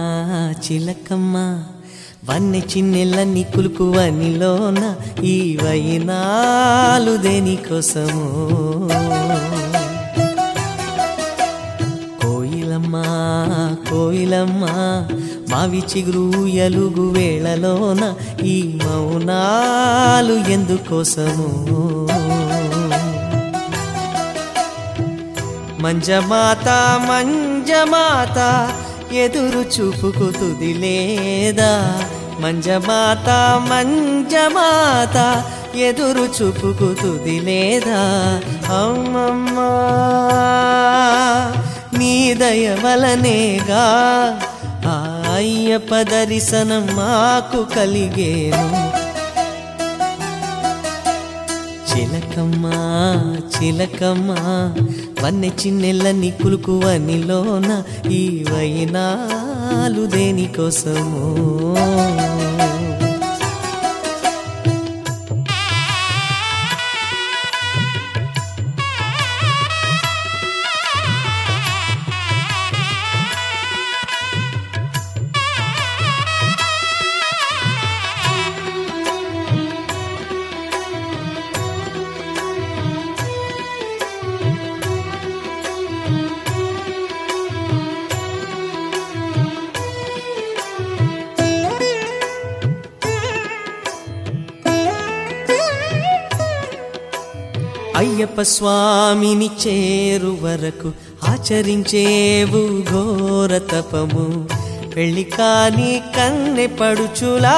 చిలకమ్మ వన్నె చిన్నెళ్ళని కులుకు వనిలోన ఈ వైనాలు దేనికోసము కోయిలమ్మ కోయిలమ్మ మావి చిగురు ఎలుగు వేళలోన ఈ మౌనాలు ఎందుకోసము మంజమాత మంజమాత ఎదురు చూపుకు తుది లేదా మంజమాత మంజమాత ఎదురు చూపుకు తుది లేదా అమ్మమ్మా నీ దయ వలనేగా ఆ అయ్యప్ప దర్శనం మాకు కలిగేను చిలకమ్మ చిలకమ్మ వన్నె చిన్నెళ్ళని కులుకు వనిలోన ఈ వైనాలు దేనికోసము అయ్యప్ప స్వామిని చేరు వరకు ఆచరించేవు ఘోర తపము పెళ్లి కాని కన్నె పడుచులా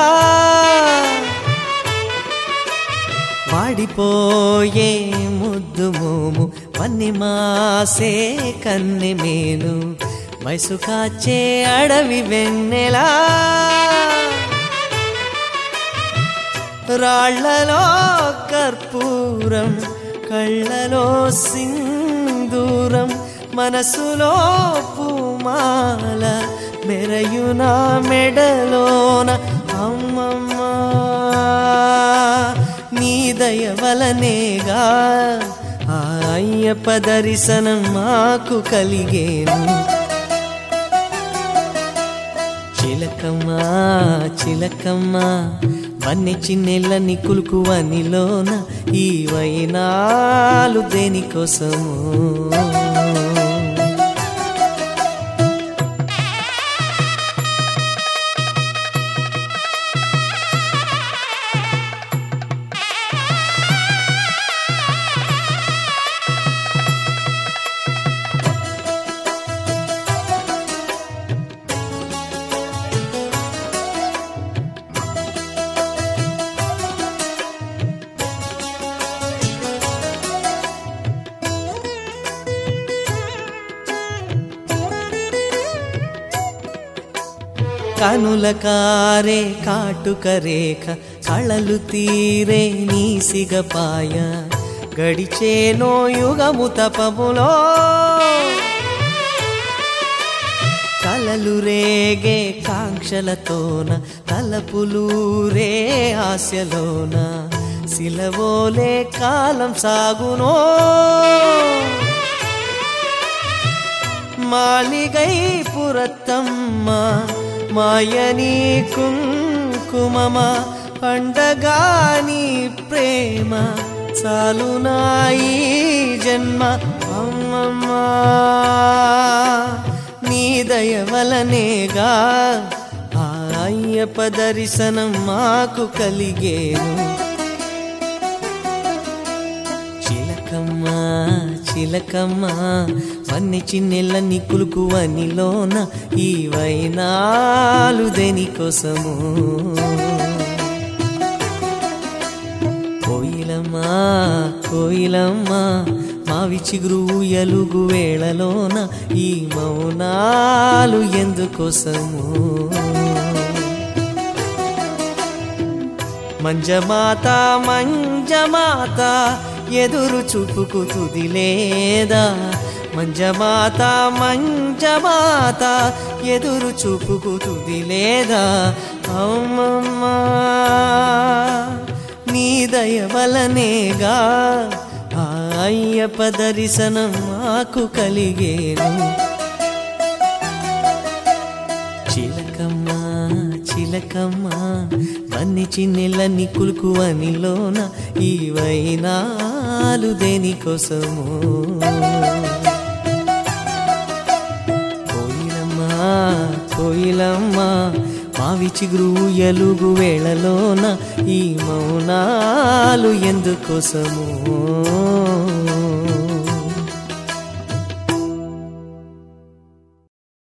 వాడిపోయే ముద్దు మోము వన్నె మాసే కన్నె మేను వయసు కాచే అడవి వెన్నెలా రాళ్లలో కర్పూరం కళ్ళలో సింధూరం మనసులో పూమాల మెరయున మెడలోన అమ్మమ్మ నీ దయ వలనేగా ఆ అయ్యప్ప దర్శనం మాకు కలిగేను చిలకమ్మ చిలకమ్మ వన్నె చిన్నెళ్ళని కులుకు వనిలోన ఈ వైనాలు దేనికోసము కనుల కారే కాటుక రేఖ కళలు తీరే నీ సిగపాయ గడిచేనో యుగము తపములో కలలు రేగే కాంక్షలతోన తలపులూరే ఆశలోన సిలవోలే కాలం సాగునో మాలిగై పురత్తమ్మ మాయని కుంకుమమ పండగాని ప్రేమ చాలునాయి జన్మ అమ్మమ్మ నీ దయ వలనేగా ఆ అయ్యప్ప దర్శనం మాకు కలిగేను చిలకమ్మ చిలకమ్మ వన్నె చిన్నెళ్ళని కులుకు వనిలోన ఈ వైనాలు దేనికోసము కోయిలమ్మ కోయిలమ్మ మావి చిగురు ఎలుగు వేళలోన ఈ మౌనాలు ఎందుకోసము మంజమాత మంజమాత ఎదురు చూపుకు తుది లేదా మంజమాత మంజమాత ఎదురు చూపుకు తుది లేదా అమ్మమ్మ నీ దయ వలనేగా ఆ అయ్యప్ప దర్శనం మాకు కలిగేను చిలకమ్మ చిలకమ్మ వన్ని చిన్నెళ్ళని కులుకు అనిలోన ఈ వైనాలు దేనికోసము కోయిలమ్మ కోయిలమ్మ మావి చిగురు ఎలుగు వేళలోన ఈ మౌనాలు ఎందుకోసము